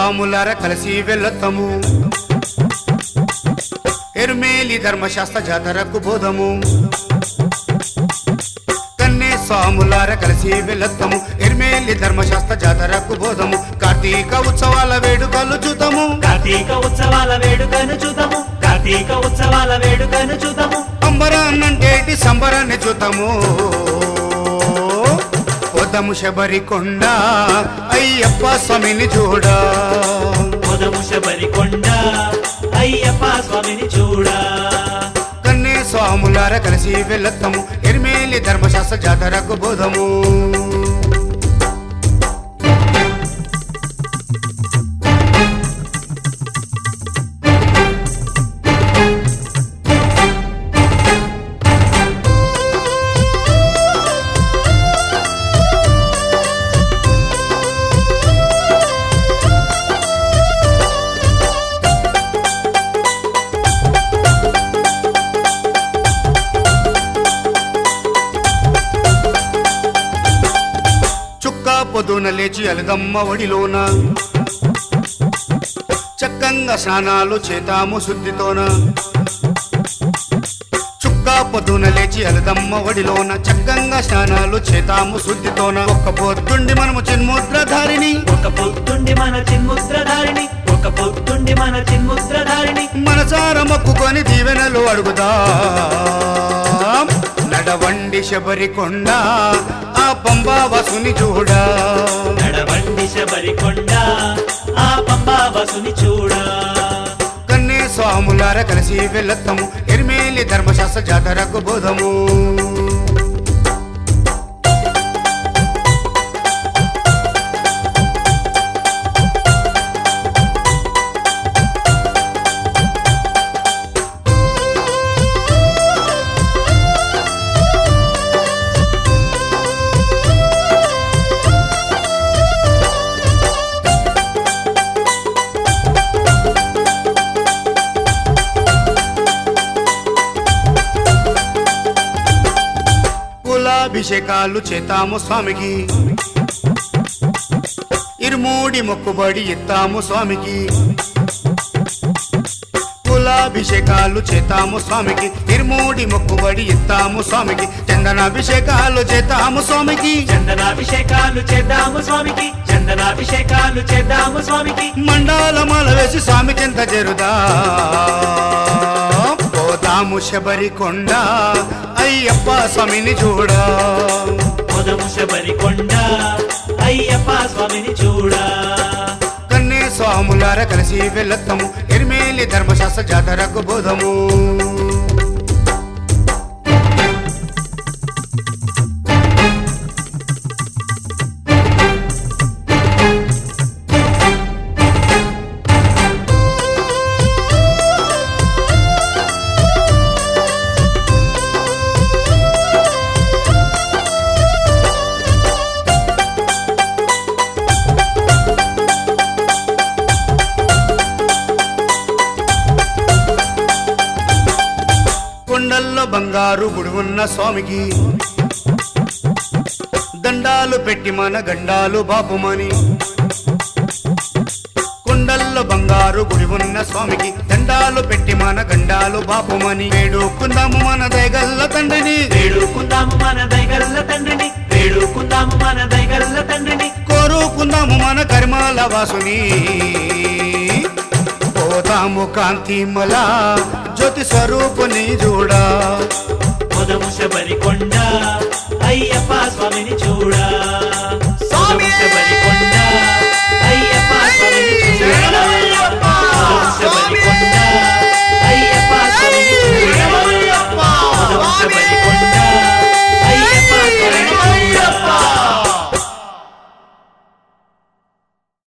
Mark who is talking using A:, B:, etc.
A: స్వాములార కలిసి వెళ్ళొత్తము ఎరుమేలి ధర్మశాస్త్ర జాతరకు బోధము కన్నే స్వాములార కలిసి వెళ్ళొత్తము ఎరుమేలి ధర్మశాస్త్ర జాతరకు బోధము కార్తీక ఉత్సవాల వేడుకలు చూతము
B: కార్తీక ఉత్సవాల వేడుకను చూద్దాము కార్తీక ఉత్సవాల వేడుకను చూద్దాము
A: అంబరాన్నంటేటి సంబరాన్ని చూతము పోదము శబరికొండ అయ్యప్ప స్వామిని చూడా
B: పొదము శబరికొండ అయ్యప్ప స్వామిని చూడా
A: కన్నే స్వాములార కలిసి వెళ్ళొత్తము ఎరిమేలి ధర్మశాస్త్ర జాతరకు బోధము చుక్క పొద్దున లేచి అలదమ్మ ఒడిలోన చక్కంగా స్నానాలు చేతాము శుద్ధితోన చుక్క పొద్దున లేచి అలదమ్మ ఒడిలోన చక్కంగా స్నానాలు చేతాము శుద్ధితోన ఒక్క పొద్దుండి మనము చిన్ముద్రధారిని
B: ఒక పొద్దుండి మన చిన్ముద్రధారిణి ఒక పొద్దుండి మన చిన్ముద్రధారిణి
A: మనసార మొక్కుకొని దీవెనలు అడుగుదాం నడవండి శబరికొండ ఆ పంబా వసుని చూడా
B: నడవండి శబరికొండ ఆ పంబా బసుని చూడా
A: కన్నే స్వాములార కలిసి వెళ్ళొత్తము ఎరిమేలి ధర్మశాస్త్ర జాతరకు బోధము కులాభిషేకాలు చేతాము స్వామికి ఇరుమూడి మొక్కుబడి ఇస్తాము స్వామికి కులాభిషేకాలు చేతాము స్వామికి ఇరుమూడి మొక్కుబడి ఇస్తాము స్వామికి చందనాభిషేకాలు చేతాము స్వామికి
B: చందనాభిషేకాలు చేద్దాము స్వామికి చందనాభిషేకాలు చేద్దాము స్వామికి
A: మండాలమాల వేసి స్వామి చెంత జరుదా పోదాము శబరికొండ అయ్యప్ప స్వామిని చూడా
B: పొదము శబరికొండ అయ్యప్ప స్వామిని చూడా
A: కన్నే స్వాములార కలిసి వెళ్ళొత్తము ఎరిమేలి ధర్మశాస్త్ర జాతరకు బోధము కొండల్లో బంగారు గుడి ఉన్న స్వామికి దండాలు పెట్టి మన గండాలు బాపుమని కొండల్లో బంగారు గుడి ఉన్న స్వామికి దండాలు పెట్టి మన గండాలు బాపుమని వేడుకుందాము మన దయగల్ల తండ్రిని
B: వేడుకుందాము మన దైగల్ల తండ్రిని వేడుకుందాము మన దైగల్ల తండ్రిని
A: కోరుకుందాము మన కరిమాల వాసుని పోతాము కాంతిమల జ్యోతి స్వరూపుని చూడా
B: పొదము శబరికొండ అయ్యప్ప స్వామిని చూడా పొదము శబరికొండ